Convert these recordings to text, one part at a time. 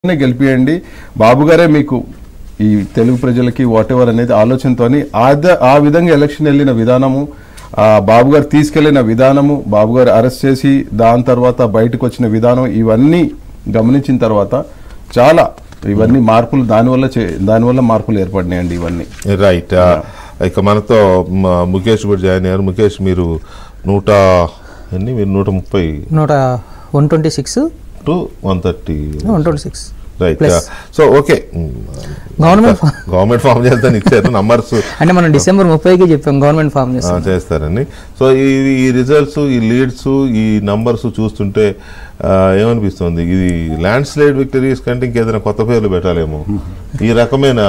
నే గెలిపియండి బాబు గారే మీకు ఈ తెలుగు ప్రజలకి వాట్ ఎవర్ అనేది ఆలోచనతోని ఆద ఆ విధంగా ఎలక్షన్ వెళ్ళిన విధానము ఆ బాబు గారు తీసుకెళ్లిన విధానము బాబు గారు అరెస్ట్ చేసి దాని తర్వాత బయటకు వచ్చిన విధానం ఇవన్నీ గమనించిన తర్వాత చాలా ఇవన్నీ మార్పులు దానివల్ల చే- దానివల్ల మార్పులు ఏర్పడినాయండి ఇవన్నీ రైట్ ఇక మనతో మ- ముఖేష్ కూడా జాయిన్ అయ్యారు ముఖేష్ మీరు నూట ఎన్ని మీరు నూట ముప్పై నూట one twenty six to one thirty one twenty six right Plus. So okay government government form చేస్తాను ఇచ్చారు నంబర్స్ అంటే మనం డిసెంబర్ ముప్పైకి చెప్పాం గవర్నమెంట్ ఫామ్ చేస్తాం చేస్తారని సో ఈ ఈ రిజల్ట్స్ ఈ లీడ్స్ ఈ నంబర్స్ చూస్తుంటే ఆ, ఏమనిపిస్తుంది ఇది ల్యాండ్ స్లైడ్ విక్టరీస్ కంటే ఇంకేదైనా కొత్త పేర్లు పెట్టాలేమో ఈ రకమైన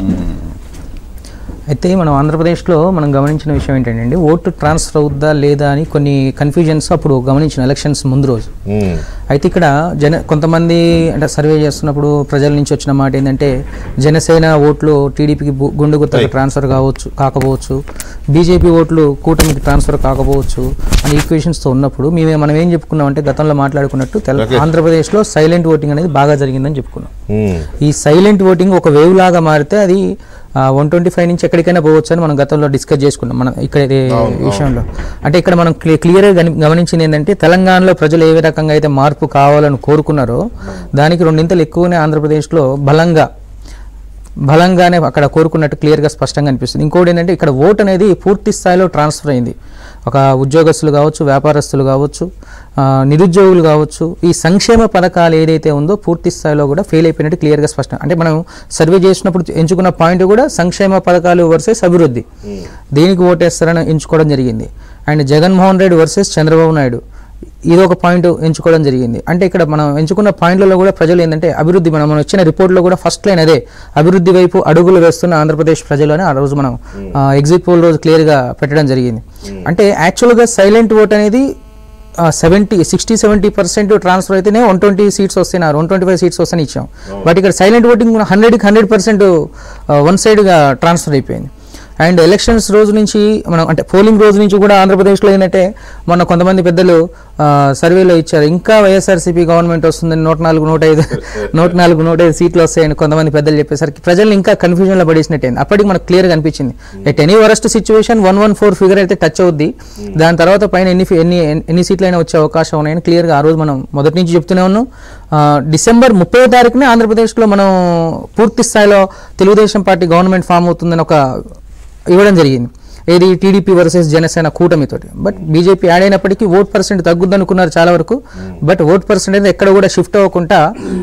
అయితే మనం ఆంధ్రప్రదేశ్లో మనం గమనించిన విషయం ఏంటంటే ఓటు ట్రాన్స్ఫర్ అవుద్దా లేదా అని కొన్ని కన్ఫ్యూజన్స్ అప్పుడు గమనించిన ఎలక్షన్స్ ముందు రోజు మ్మ్. అయితే ఇక్కడ జన కొంతమంది అంటే సర్వే చేస్తున్నప్పుడు ప్రజల నుంచి వచ్చిన మాట ఏంటంటే జనసేన ఓట్లు టీడీపీకి గుండు గుత్తకు ట్రాన్స్ఫర్ కావచ్చు కాకపోవచ్చు బీజేపీ ఓట్లు కూటమికి ట్రాన్స్ఫర్ కాకపోవచ్చు అని ఈక్వేషన్స్తో ఉన్నప్పుడు మేము మనం ఏం చెప్పుకున్నామంటే గతంలో మాట్లాడుకున్నట్టు తెల ఆంధ్రప్రదేశ్లో సైలెంట్ ఓటింగ్ అనేది బాగా జరిగిందని చెప్పుకున్నాం మ్మ్. ఈ సైలెంట్ ఓటింగ్ ఒక వేవ్ లాగా మారితే అది వన్ ట్వంటీ ఫైవ్ నుంచి ఎక్కడికైనా పోవచ్చు అని మనం గతంలో డిస్కస్ చేసుకున్నాం మనం ఇక్కడ ఇది విషయంలో అంటే ఇక్కడ మనం క్లియర్గా గమనించింది ఏంటంటే తెలంగాణలో ప్రజలు ఏ రకంగా అయితే మార్పు కావాలని కోరుకున్నారో దానికి రెండింతలు ఎక్కువనే ఆంధ్రప్రదేశ్లో బలంగా బలంగానే అక్కడ కోరుకున్నట్టు క్లియర్గా స్పష్టంగా అనిపిస్తుంది ఇంకోటి ఏంటంటే ఇక్కడ ఓట్ అనేది పూర్తి స్థాయిలో ట్రాన్స్ఫర్ అయింది ఒక ఉద్యోగస్తులు కావచ్చు వ్యాపారస్తులు కావచ్చు ఆ, నిరుద్యోగులు కావచ్చు ఈ సంక్షేమ పథకాలు ఏదైతే ఉందో పూర్తి స్థాయిలో కూడా ఫెయిల్ అయిపోయినట్టు క్లియర్గా స్పష్టం అంటే మనం సర్వే చేసినప్పుడు ఎంచుకున్న పాయింట్ కూడా సంక్షేమ పథకాలు వర్సెస్ అభివృద్ధి దేనికి ఓటేస్తారని ఎంచుకోవడం జరిగింది అండ్ జగన్మోహన్ రెడ్డి వర్సెస్ చంద్రబాబు నాయుడు ఇది ఒక పాయింట్ ఎంచుకోవడం జరిగింది అంటే ఇక్కడ మనం ఎంచుకున్న పాయింట్లలో కూడా ప్రజలు ఏంటంటే అభివృద్ధి మనం మనం వచ్చిన రిపోర్ట్లో కూడా ఫస్ట్ లైన్ అదే అభివృద్ధి వైపు అడుగులు వేస్తున్న ఆంధ్రప్రదేశ్ ప్రజలు అని ఆ రోజు మనం ఎగ్జిట్ పోల్ రోజు క్లియర్గా పెట్టడం జరిగింది అంటే యాక్చువల్గా సైలెంట్ ఓట్ అనేది seventy sixty seventy percent transfer అయితేనే వన్ ట్వంటీ సీట్స్ వస్తున్నాయి వన్ ట్వంటీ ఫైవ్ సీట్స్ వస్తాయని ఇచ్చాం బట్ ఇక్కడ సైలెంట్ ఓటింగ్ హండ్రెడ్కి హండ్రెడ్ పర్సెంట్ వన్ సైడ్గా ట్రాన్స్ఫర్ అయిపోయింది అండ్ ఎలక్షన్స్ రోజు నుంచి మనం అంటే పోలింగ్ రోజు నుంచి కూడా ఆంధ్రప్రదేశ్లో ఏంటంటే మొన్న కొంతమంది పెద్దలు ఆ, సర్వేలో ఇచ్చారు ఇంకా వైఎస్ఆర్సీపీ గవర్నమెంట్ వస్తుందని నూట నాలుగు నూట ఐదు నూట నాలుగు నూట ఐదు సీట్లు వస్తాయని కొంతమంది పెద్దలు చెప్పేసరికి ప్రజల్ని ఇంకా కన్ఫ్యూజన్లో పడేసినట్టయింది అప్పటికి మనకు క్లియర్గా అనిపించింది at any worst situation one one four figure అయితే టచ్ అవుద్ది దాని తర్వాత పైన ఎన్ని ఫి- ఎన్ని ఎన్ని సీట్లు అయినా వచ్చే అవకాశం ఉన్నాయని క్లియర్గా ఆ రోజు మనం మొదటి నుంచి చెప్తూనే ఉన్నాం ఆ, డిసెంబర్ ముప్పై తారీఖునే ఆంధ్రప్రదేశ్లో మనం పూర్తి స్థాయిలో తెలుగుదేశం పార్టీ గవర్నమెంట్ ఫామ్ అవుతుందని ఒక ఇవ్వడం జరిగింది ఏది టీడీపీ వర్సెస్ జనసేన కూటమితోటి బట్ బీజేపీ యాడ్ అయినప్పటికీ ఓట్ పర్సెంట్ తగ్గుద్ది అనుకున్నారు చాలా వరకు బట్ ఓట్ పర్సెంట్ అయితే ఎక్కడ కూడా షిఫ్ట్ అవ్వకుండా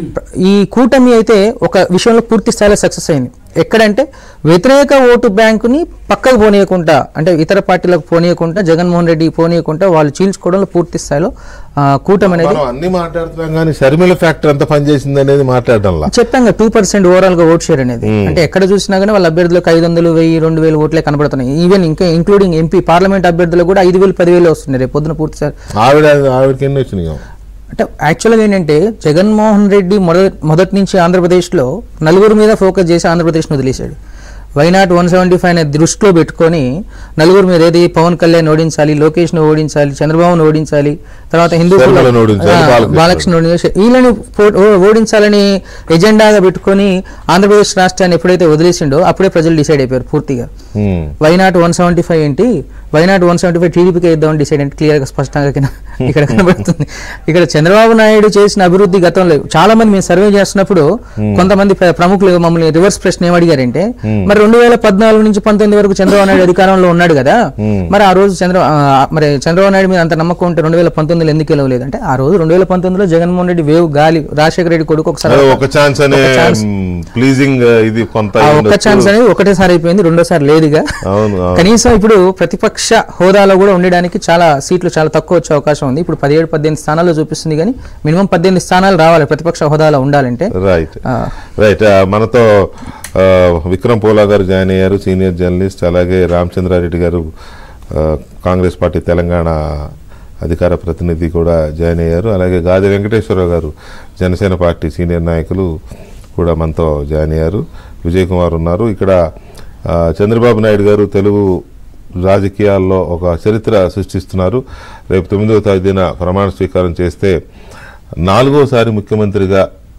ఈ కూటమి అయితే ఒక విషయంలో పూర్తి స్థాయిలో సక్సెస్ అయింది ఎక్కడంటే వ్యతిరేక ఓటు బ్యాంకుని పక్కకు పోనీయకుండా అంటే ఇతర పార్టీలకు పోనీయకుండా జగన్మోహన్ రెడ్డి పోనీయకుండా వాళ్ళు చీల్చుకోవడంలో పూర్తి స్థాయిలో ఆ, కూటమి అనేది మనం అన్ని మాట్లాడుతున్నాం కానీ షర్మిల ఫ్యాక్టర్ ఎంత పనిచేసింది అనేది మాట్లాడడంలా చెప్పాం టూ పర్సెంట్ ఓవరాల్ గా ఓట్ షేర్ అనేది అంటే ఎక్కడ చూసినా కానీ వాళ్ళ అభ్యర్థులకు ఐదు వందలు వెయ్యి రెండు వేలు ఓట్లే కనబడుతున్నాయి ఈవెన్ ఇంకా ఇంక్లూడింగ్ ఎంపీ పార్లమెంట్ అభ్యర్థులకు కూడా ఐదు వేలు పదివేలు వస్తున్నాయి రేపు పొద్దున పూర్తి సార్ ఆవిడ ఆవిడకి ఎన్ని వచ్చినాయి అంటే యాక్చువల్గా ఏంటంటే జగన్మోహన్ రెడ్డి మొదటి మొదటి నుంచి ఆంధ్రప్రదేశ్లో నలుగురు మీద ఫోకస్ చేసి ఆంధ్రప్రదేశ్ను వదిలేశాడు వైనాట్ వన్ సెవెంటీ ఫైవ్ అనే దృష్టిలో పెట్టుకొని నలుగురు మీద ఏది పవన్ కళ్యాణ్ ఓడించాలి లోకేష్ను ఓడించాలి చంద్రబాబును ఓడించాలి తర్వాత హిందూ శర్మిలను ఓడించాలి, ఆ, బాలకృష్ణ. బాలకృష్ణ ఓడించాలి వీళ్ళని పో- ఓ- ఓడించాలని ఎజెండాగా పెట్టుకొని ఆంధ్రప్రదేశ్ రాష్ట్రాన్ని ఎప్పుడైతే వదిలేసిండో అప్పుడే ప్రజలు డిసైడ్ అయిపోయారు పూర్తిగా మ్మ్. వైనాట్ వన్ సెవెంటీ ఫైవ్ ఏంటి వైనాట్ వన్ సెవెంటీ ఫైవ్ టీడీపీకి ఇద్దామని డిసైడ్ అంటే క్లియర్గా స్పష్టంగా కింద ఇక్కడ కనబడుతుంది ఇక్కడ చంద్రబాబు నాయుడు చేసిన అభివృద్ధి గతంలో చాలా మంది మేము సర్వే చేస్తున్నప్పుడు కొంతమంది ప్ర- ప్రముఖులు మమ్మల్ని రివర్స్ ప్రశ్న ఏమడిగారంటే మరి రెండు వేల పద్నాలుగు నుంచి పంతొమ్మిది వరకు చంద్రబాబు నాయుడు అధికారంలో ఉన్నాడు కదా మరి ఆ రోజు చంద్ర ఆ, మరి చంద్రబాబు నాయుడు మీద అంత నమ్మకం ఉంటే రెండు వేల పంతొమ్మిదిలో ఎందుకు గెలవలేదు అంటే ఆ రోజు రెండు వేల పంతొమ్మిదిలో జగన్మోహన్ రెడ్డి వేవ్ గాలి రాజశేఖర రెడ్డి కొడుకు ఒకసారి అదే ఒక ఛాన్స్ అనే ఒక ఛాన్స్. ప్లీజింగ్ ఇది కొంత ఆ ఒక్క ఉండొచ్చు. ఛాన్స్ అనేది ఒకటేసారి అయిపోయింది రెండోసారి లేదుగా అవును అవును. కనీసం ఇప్పుడు ప్రతిపక్ష హోదాలో కూడా ఉండడానికి చాలా సీట్లు చాలా తక్కువ వచ్చే అవకాశం ఉంది ఇప్పుడు పదిహేడు పద్దెనిమిది స్థానాల్లో చూపిస్తుంది కానీ మినిమం పద్దెనిమిది స్థానాలు రావాలి ప్రతిపక్ష హోదాలో ఉండాలంటే రైట్ ఆ, రైట్ ఆ, మనతో ఆ, విక్రమ్ పోలా గారు జాయిన్ అయ్యారు సీనియర్ జర్నలిస్ట్ అలాగే రామచంద్రారెడ్డి గారు ఆ, కాంగ్రెస్ పార్టీ తెలంగాణ అధికార ప్రతినిధి కూడా జాయిన్ అయ్యారు అలాగే గాది వెంకటేశ్వరరావు గారు జనసేన పార్టీ సీనియర్ నాయకులు కూడా మనతో జాయిన్ అయ్యారు విజయ్ కుమార్ ఉన్నారు ఇక్కడ ఆ, చంద్రబాబు నాయుడు గారు తెలుగు రాజకీయాల్లో ఒక చరిత్ర సృష్టిస్తున్నారు రేపు తొమ్మిదవ తేదీన ప్రమాణ స్వీకారం చేస్తే నాలుగోసారి ముఖ్యమంత్రిగా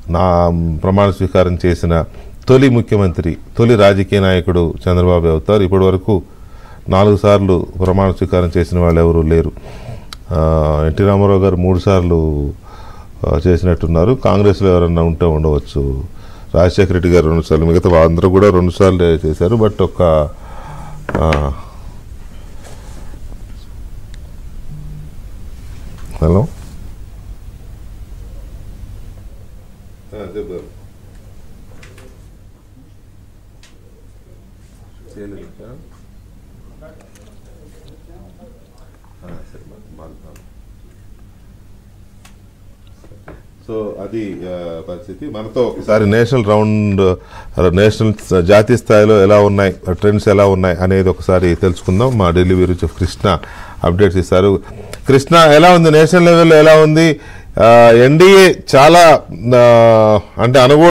నా ప్రమాణ స్వీకారం చేసిన తొలి ముఖ్యమంత్రి తొలి రాజకీయ నాయకుడు చంద్రబాబు అవుతారు ఇప్పటి వరకు నాలుగు సార్లు ప్రమాణ స్వీకారం చేసిన వాళ్ళు ఎవరు లేరు ఆ, ఎన్టీ రామారావు గారు మూడు సార్లు ఆ, చేసినట్టున్నారు కాంగ్రెస్లో ఎవరన్నా ఉంటే ఉండవచ్చు రాజశేఖర రెడ్డి గారు రెండు సార్లు మిగతా అందరూ కూడా రెండు సార్లు చేశారు బట్ ఒక ఆ, హలో చెప్పారు సో అది ఆ, పరిస్థితి మనతో ఒకసారి నేషనల్ రౌండ్ ఆ, నేషనల్ స- జాతీయ స్థాయిలో ఎలా ఉన్నాయి ఆ, ట్రెండ్స్ ఎలా ఉన్నాయి అనేది ఒకసారి తెలుసుకుందాం మా Delhi bureau chief Krishna updates ఇస్తారు కృష్ణ ఎలా ఉంది నేషనల్ లెవెల్లో ఎలా ఉంది ఎన్డీఏ చాలా ఆ, అంటే అనుభవం